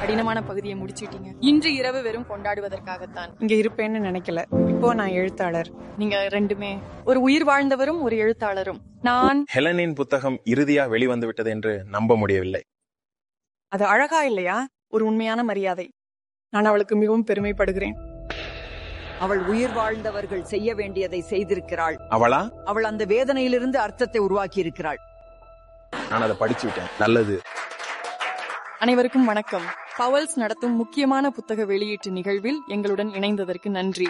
கடினமான பகுதியை முடிச்சிட்டீங்க இன்று இரவு வெறும் கொண்டாடுவதற்காகத்தான் இங்க இருப்பேன்னு நினைக்கல இப்போ நான் எழுத்தாளர் நீங்க ரெண்டுமே ஒரு உயிர் வாழ்ந்தவரும் ஒரு எழுத்தாளரும் நான் ஹெலனின் புத்தகம் இறுதியா வெளிவந்து விட்டது என்று நம்ப முடியவில்லை அது அழகா இல்லையா ஒரு உண்மையான மரியாதை நான் அவளுக்கு மிகவும் பெருமைப்படுகிறேன் அவள் உயிர் வாழ்ந்தவர்கள் செய்ய வேண்டியதை செய்திருக்கிறாள் அவளா அவள் அந்த வேதனையிலிருந்து அர்த்தத்தை உருவாக்கி இருக்கிறாள் நான் அதை படிச்சு விட்டேன் நல்லது அனைவருக்கும் வணக்கம் பவல்ஸ் நடத்தும் முக்கியமான புத்தக வெளியீட்டு நிகழ்வில் எங்களுடன் இணைந்ததற்கு நன்றி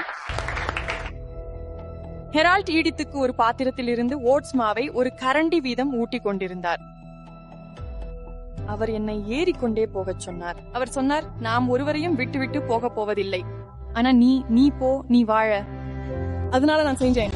ஹெரால்ட் ஈடித்துக்கு ஒரு பாத்திரத்தில் இருந்து ஓட்ஸ் மாவை ஒரு கரண்டி வீதம் ஊட்டிக் கொண்டிருந்தார் அவர் என்னை ஏறிக்கொண்டே போகச் சொன்னார் அவர் சொன்னார் நாம் ஒருவரையும் விட்டு விட்டு போக போவதில்லை ஆனா நீ நீ போ நீ வாழ அதனால நான் செஞ்சேன்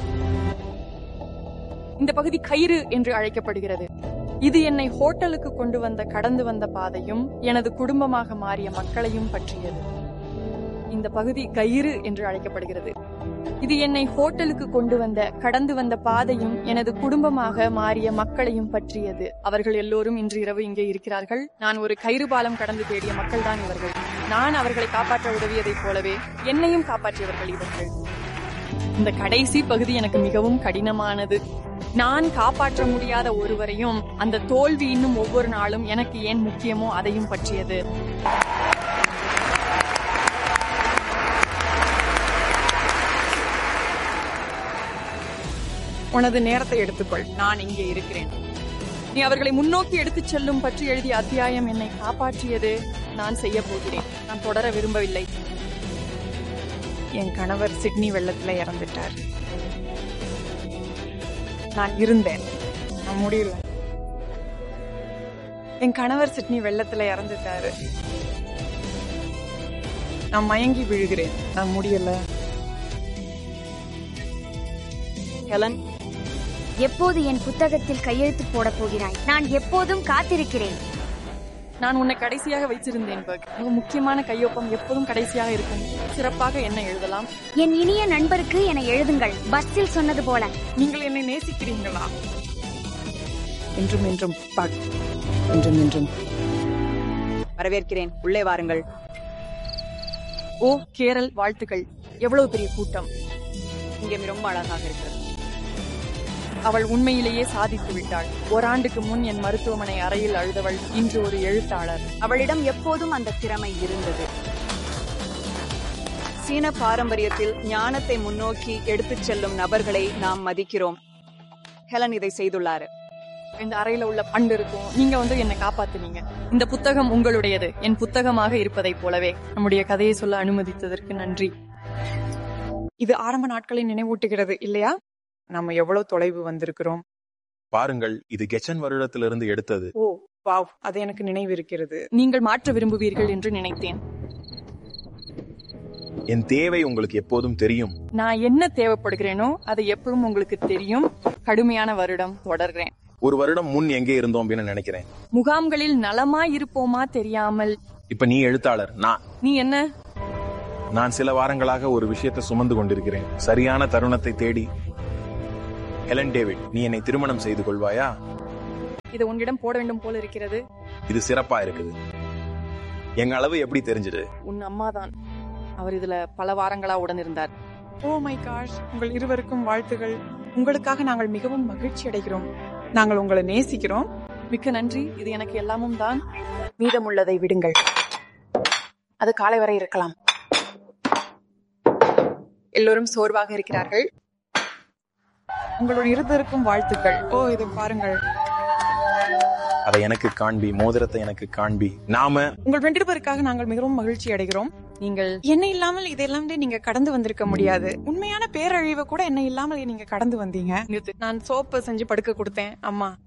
இந்த பகுதி கயிறு என்று அழைக்கப்படுகிறது இது என்னை ஹோட்டலுக்கு கொண்டு வந்த கடந்து வந்த பாதையும் எனது குடும்பமாக மாறிய மக்களையும் பற்றியது இந்த பகுதி கயிறு என்று அழைக்கப்படுகிறது இது என்னை ஹோட்டலுக்கு கொண்டு வந்த கடந்து வந்த பாதையும் எனது குடும்பமாக மாறிய மக்களையும் பற்றியது அவர்கள் எல்லோரும் இன்று இரவு இங்கே இருக்கிறார்கள் நான் ஒரு கயிறு பாலம் கடந்து தேடிய மக்கள் தான் இவர்கள் நான் அவர்களை காப்பாற்ற உதவியதைப் போலவே என்னையும் காப்பாற்றியவர்கள் இவர்கள் இந்த கடைசி பகுதி எனக்கு மிகவும் கடினமானது நான் காப்பாற்ற முடியாத ஒருவரையும் அந்த தோல்வி இன்னும் ஒவ்வொரு நாளும் எனக்கு ஏன் முக்கியமோ அதையும் பற்றியது உனது நேரத்தை எடுத்துக்கொள் நான் இங்கே இருக்கிறேன் நீ அவர்களை முன்னோக்கி எடுத்துச் செல்லும் பற்றி எழுதிய அத்தியாயம் என்னை காப்பாற்றியது நான் செய்ய போகிறேன் நான் தொடர விரும்பவில்லை என் கணவர் சிட்னி வெள்ளத்துல இறந்துட்டார் நான் இருந்தேன் நான் முடியல என் கணவர் சிட்னி வெள்ளத்துல இறந்துட்டாரு நான் மயங்கி விழுகிறேன் நான் முடியல ஹெலன் எப்போது என் புத்தகத்தில் கையெழுத்து போடப் போகிறாய் நான் எப்போதும் காத்திருக்கிறேன் நான் உன்னை கடைசியாக வைத்திருந்தேன் பக் மிக முக்கியமான கையொப்பம் எப்போதும் கடைசியாக இருக்கும் சிறப்பாக என்ன எழுதலாம் என் இனிய நண்பருக்கு என எழுதுங்கள் பஸ்ஸில் சொன்னது போல நீங்கள் என்னை நேசிக்கிறீங்களா என்றும் என்றும் பாக் என்றும் என்றும் வரவேற்கிறேன் உள்ளே வாருங்கள் ஓ கேரல் வாழ்த்துக்கள் எவ்வளவு பெரிய கூட்டம் இங்கே ரொம்ப அழகாக இருக்கிறது அவள் உண்மையிலேயே சாதித்து விட்டாள் ஓராண்டுக்கு முன் என் மருத்துவமனை அறையில் அழுதவள் இன்று ஒரு எழுத்தாளர் அவளிடம் எப்போதும் அந்த திறமை இருந்தது சீன பாரம்பரியத்தில் ஞானத்தை முன்னோக்கி எடுத்துச் செல்லும் நபர்களை நாம் மதிக்கிறோம் ஹெலன் இதை செய்துள்ளாரு இந்த அறையில உள்ள பண்டு இருக்கும் நீங்க வந்து என்னை காப்பாத்துனீங்க இந்த புத்தகம் உங்களுடையது என் புத்தகமாக இருப்பதைப் போலவே நம்முடைய கதையை சொல்ல அனுமதித்ததற்கு நன்றி இது ஆரம்ப நாட்களை நினைவூட்டுகிறது இல்லையா நம்ம எவ்வளவு தொலைவு வந்திருக்கிறோம் பாருங்கள் இது கெச்சன் வருடத்திலிருந்து எடுத்தது ஓ வாவ் அது எனக்கு நினைவு இருக்கிறது நீங்கள் மாற்ற விரும்புவீர்கள் என்று நினைத்தேன் என் தேவை உங்களுக்கு எப்போதும் தெரியும் நான் என்ன தேவைப்படுகிறேனோ அது எப்பவும் உங்களுக்கு தெரியும் கடுமையான வருடம் தொடர்றேன் ஒரு வருடம் முன் எங்கே இருந்தோம் அப்படின்னு நினைக்கிறேன் முகாம்களில் நலமாய் இருப்போமா தெரியாமல் இப்ப நீ எழுத்தாளர் நான் நீ என்ன நான் சில வாரங்களாக ஒரு விஷயத்தை சுமந்து கொண்டிருக்கிறேன் சரியான தருணத்தை தேடி ஹெலன் டேவிட் நீ என்னை திருமணம் செய்து கொள்வாயா இது உன்னிடம் போட வேண்டும் போல இருக்கிறது இது சிறப்பா இருக்குது எங்க அளவு எப்படி தெரிஞ்சது உன் அம்மாதான் அவர் இதுல பல வாரங்களா உடன் இருந்தார் ஓ மை காஷ் உங்கள் இருவருக்கும் வாழ்த்துகள் உங்களுக்காக நாங்கள் மிகவும் மகிழ்ச்சி அடைகிறோம் நாங்கள் உங்களை நேசிக்கிறோம் மிக்க நன்றி இது எனக்கு எல்லாமும் தான் மீதமுள்ளதை விடுங்கள் அது காலை வரை இருக்கலாம் எல்லோரும் சோர்வாக இருக்கிறார்கள் உங்களுடைய இருவருக்கும் வாழ்த்துக்கள் ஓ இதை பாருங்கள் அதை எனக்கு காண்பி மோதிரத்தை எனக்கு காண்பி நாம உங்கள் ரெண்டிருவருக்காக நாங்கள் மிகவும் மகிழ்ச்சி அடைகிறோம் நீங்கள் என்ன இல்லாமல் இதெல்லாம் நீங்க கடந்து வந்திருக்க முடியாது உண்மையான பேரழிவை கூட என்ன இல்லாமல் நீங்க கடந்து வந்தீங்க நிறுத்து. நான் சோப்பு செஞ்சு படுக்க கொடுத்தேன் அம்மா